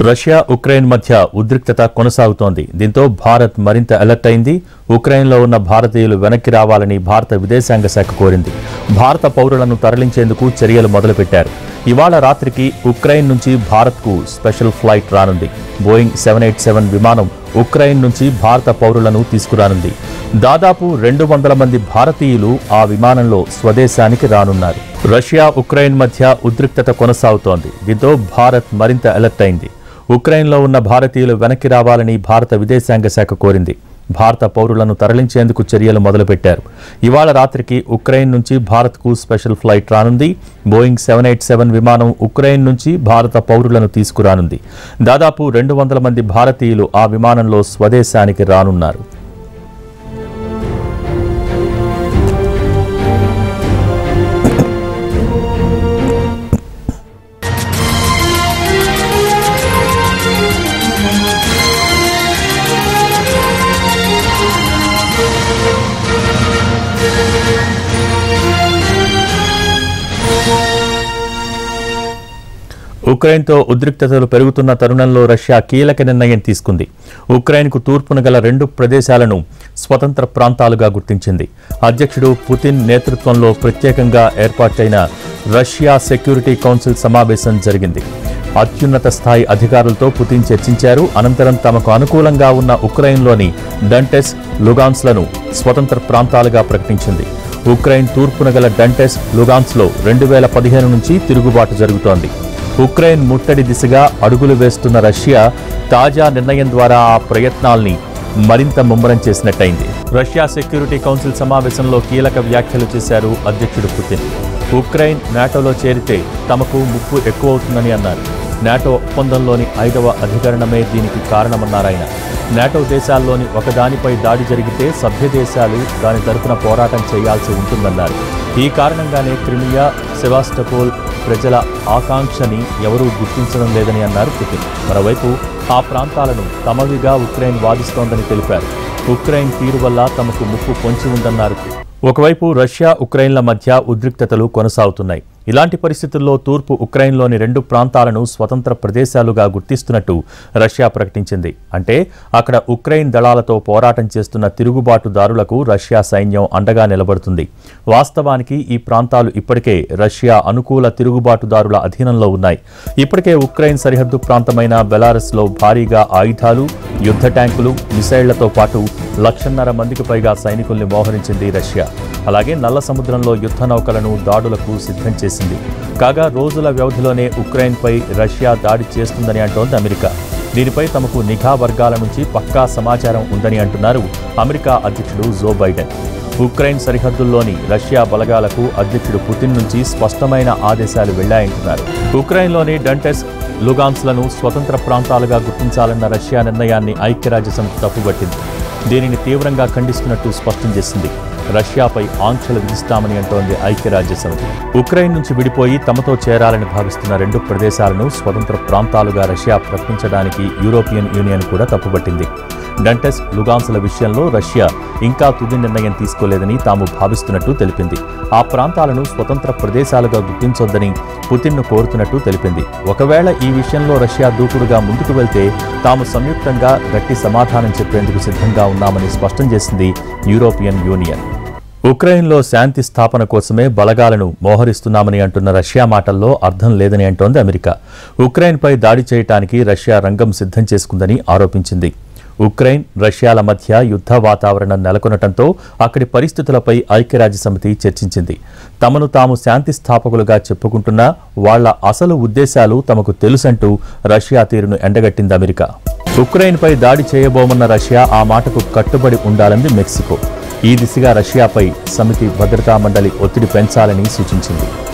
Russia Ukraine మధ్య ఉద్రిక్తత కొనసాగుతోంది దీంతో భారత్ మరింత అలర్ట్ అయింది ఉక్రెయిన్లో ఉన్న భారతీయులు వెనక్కి రావాలని భారత విదేశాంగ శాఖ కోరింది భారత పౌరులను తరలించేందుకు చర్యలు మొదలుపెట్టారు ఇవాళ రాత్రికి ఉక్రెయిన్ నుంచి భారత్కు స్పెషల్ ఫ్లైట్ రానుంది బోయింగ్ సెవెన్ ఎయిట్ సెవెన్ విమానం ఉక్రెయిన్ నుంచి భారత పౌరులను తీసుకురానుంది దాదాపు రెండు వందల మంది భారతీయులు ఆ విమానంలో స్వదేశానికి రానున్నారు రష్యా ఉక్రెయిన్ మధ్య ఉద్రిక్తత కొనసాగుతోంది దీంతో భారత్ మరింత అలర్ట్ అయింది ఉక్రెయిన్లో ఉన్న భారతీయులు వెనక్కి రావాలని భారత విదేశాంగ శాఖ కోరింది భారత పౌరులను తరలించేందుకు చర్యలు మొదలుపెట్టారు ఇవాళ రాత్రికి ఉక్రెయిన్ నుంచి భారత్కు స్పెషల్ ఫ్లైట్ రానుంది బోయింగ్ సెవెన్ ఎయిట్ సెవెన్ విమానం ఉక్రెయిన్ నుంచి భారత పౌరులను తీసుకురానుంది దాదాపు రెండు వందల మంది భారతీయులు ఆ విమానంలో స్వదేశానికి రానున్నారు ఉక్రెయిన్తో ఉద్రిక్తతలు పెరుగుతున్న తరుణంలో రష్యా కీలక నిర్ణయం తీసుకుంది ఉక్రెయిన్కు తూర్పున గల రెండు ప్రదేశాలను స్వతంత్ర ప్రాంతాలుగా గుర్తించింది అధ్యక్షుడు పుతిన్ నేతృత్వంలో ప్రత్యేకంగా ఏర్పాటైన రష్యా సెక్యూరిటీ కౌన్సిల్ సమావేశం జరిగింది అత్యున్నత స్థాయి అధికారులతో పుతిన్ చర్చించారు అనంతరం తమకు అనుకూలంగా ఉన్న ఉక్రెయిన్లోని డంటెస్ లుగాన్స్లను స్వతంత్ర ప్రాంతాలుగా ప్రకటించింది ఉక్రెయిన్ తూర్పున గల డంటెస్ లుగాన్స్లో రెండు వేల పదిహేను నుంచి తిరుగుబాటు జరుగుతోంది ఉక్రెయిన్ ముట్టడి దిశగా అడుగులు వేస్తున్న రష్యా తాజా నిర్ణయం ద్వారా ఆ ప్రయత్నాల్ని మరింత ముమ్మరం చేసినట్టయింది రష్యా సెక్యూరిటీ కౌన్సిల్ సమావేశంలో కీలక వ్యాఖ్యలు చేశారు అధ్యక్షుడు పుతిన్ ఉక్రెయిన్ నాటోలో చేరితే తమకు ముప్పు ఎక్కువ అవుతుందని అన్నారు నాటో ఒప్పందంలోని ఐదవ అధికరణమే దీనికి కారణమన్నారాయన నాటో దేశాల్లోని ఒకదానిపై దాడి జరిగితే సభ్య దేశాలు దాని తరపున పోరాటం చేయాల్సి ఉంటుందన్నారు ఈ కారణంగానే క్రిమియా సెవాస్టపోల్ ప్రజల ఆకాంక్షని ఎవరూ గుర్తించడం లేదని అన్నారు పుతిన్ మరోవైపు ఆ ప్రాంతాలను తమవిగా ఉక్రెయిన్ వాదిస్తోందని తెలిపారు ఉక్రెయిన్ తీరు వల్ల తమకు ముప్పు పొంచి ఉందన్నారు ఒకవైపు రష్యా ఉక్రెయిన్ల మధ్య ఉద్రిక్తతలు కొనసాగుతున్నాయి ఇలాంటి పరిస్థితుల్లో తూర్పు ఉక్రెయిన్లోని రెండు ప్రాంతాలను స్వతంత్ర ప్రదేశాలుగా గుర్తిస్తున్నట్టు రష్యా ప్రకటించింది అంటే అక్కడ ఉక్రెయిన్ దళాలతో పోరాటం చేస్తున్న తిరుగుబాటుదారులకు రష్యా సైన్యం అండగా నిలబడుతుంది వాస్తవానికి ఈ ప్రాంతాలు ఇప్పటికే రష్యా అనుకూల తిరుగుబాటుదారుల అధీనంలో ఉన్నాయి ఇప్పటికే ఉక్రెయిన్ సరిహద్దు ప్రాంతమైన బెలారస్లో భారీగా ఆయుధాలు యుద్ధ ట్యాంకులు మిసైళ్లతో పాటు లక్షన్నర మందికి పైగా సైనికుల్ని మోహరించింది రష్యా అలాగే నల్ల సముద్రంలో యుద్ధ నౌకలను దాడులకు సిద్ధం చేసింది కాగా రోజుల వ్యవధిలోనే ఉక్రెయిన్పై రష్యా దాడి చేస్తుందని అంటోంది అమెరికా దీనిపై తమకు నిఘా వర్గాల నుంచి పక్కా సమాచారం ఉందని అంటున్నారు అమెరికా అధ్యక్షుడు జో బైడెన్ ఉక్రెయిన్ సరిహద్దుల్లోని రష్యా బలగాలకు అధ్యక్షుడు పుతిన్ నుంచి స్పష్టమైన ఆదేశాలు వెళ్లాయంటున్నారు ఉక్రెయిన్లోని డంటెస్ లుగాన్స్లను స్వతంత్ర ప్రాంతాలుగా గుర్తించాలన్న రష్యా నిర్ణయాన్ని ఐక్యరాజ్యసమితి తప్పుబట్టింది దీనిని తీవ్రంగా ఖండిస్తున్నట్టు స్పష్టం చేసింది రష్యాపై ఆంక్షలు విధిస్తామని అంటోంది ఐక్యరాజ్య సమితి ఉక్రెయిన్ నుంచి విడిపోయి తమతో చేరాలని భావిస్తున్న రెండు ప్రదేశాలను స్వతంత్ర ప్రాంతాలుగా రష్యా ప్రకటించడానికి యూరోపియన్ యూనియన్ కూడా తప్పుపట్టింది డంటెస్ లుగాన్స్ల విషయంలో రష్యా ఇంకా తుది నిర్ణయం తీసుకోలేదని తాము భావిస్తున్నట్టు తెలిపింది ఆ ప్రాంతాలను స్వతంత్ర ప్రదేశాలుగా గుర్తించొద్దని పుతిన్ను కోరుతున్నట్టు తెలిపింది ఒకవేళ ఈ విషయంలో రష్యా దూకుడుగా ముందుకు వెళ్తే తాము సంయుక్తంగా గట్టి సమాధానం చెప్పేందుకు సిద్ధంగా ఉన్నామని స్పష్టం చేసింది యూరోపియన్ యూనియన్ ఉక్రెయిన్లో శాంతి స్థాపన కోసమే బలగాలను మోహరిస్తున్నామని అంటున్న రష్యా మాటల్లో అర్థం లేదని అంటోంది అమెరికా ఉక్రెయిన్పై దాడి చేయటానికి రష్యా రంగం సిద్ధం చేసుకుందని ఆరోపించింది ఉక్రెయిన్ రష్యాల మధ్య యుద్ధ వాతావరణం నెలకొనటంతో అక్కడి పరిస్థితులపై ఐక్యరాజ్య సమితి చర్చించింది తమను తాము శాంతి స్థాపకులుగా చెప్పుకుంటున్నా వాళ్ల అసలు ఉద్దేశాలు తమకు తెలుసంటూ రష్యా తీరును ఎండగట్టింది అమెరికా ఉక్రెయిన్పై దాడి చేయబోమన్న రష్యా ఆ మాటకు కట్టుబడి ఉండాలంది మెక్సికో ఈ దిశగా రష్యాపై సమితి భద్రతా మండలి ఒత్తిడి పెంచాలని సూచించింది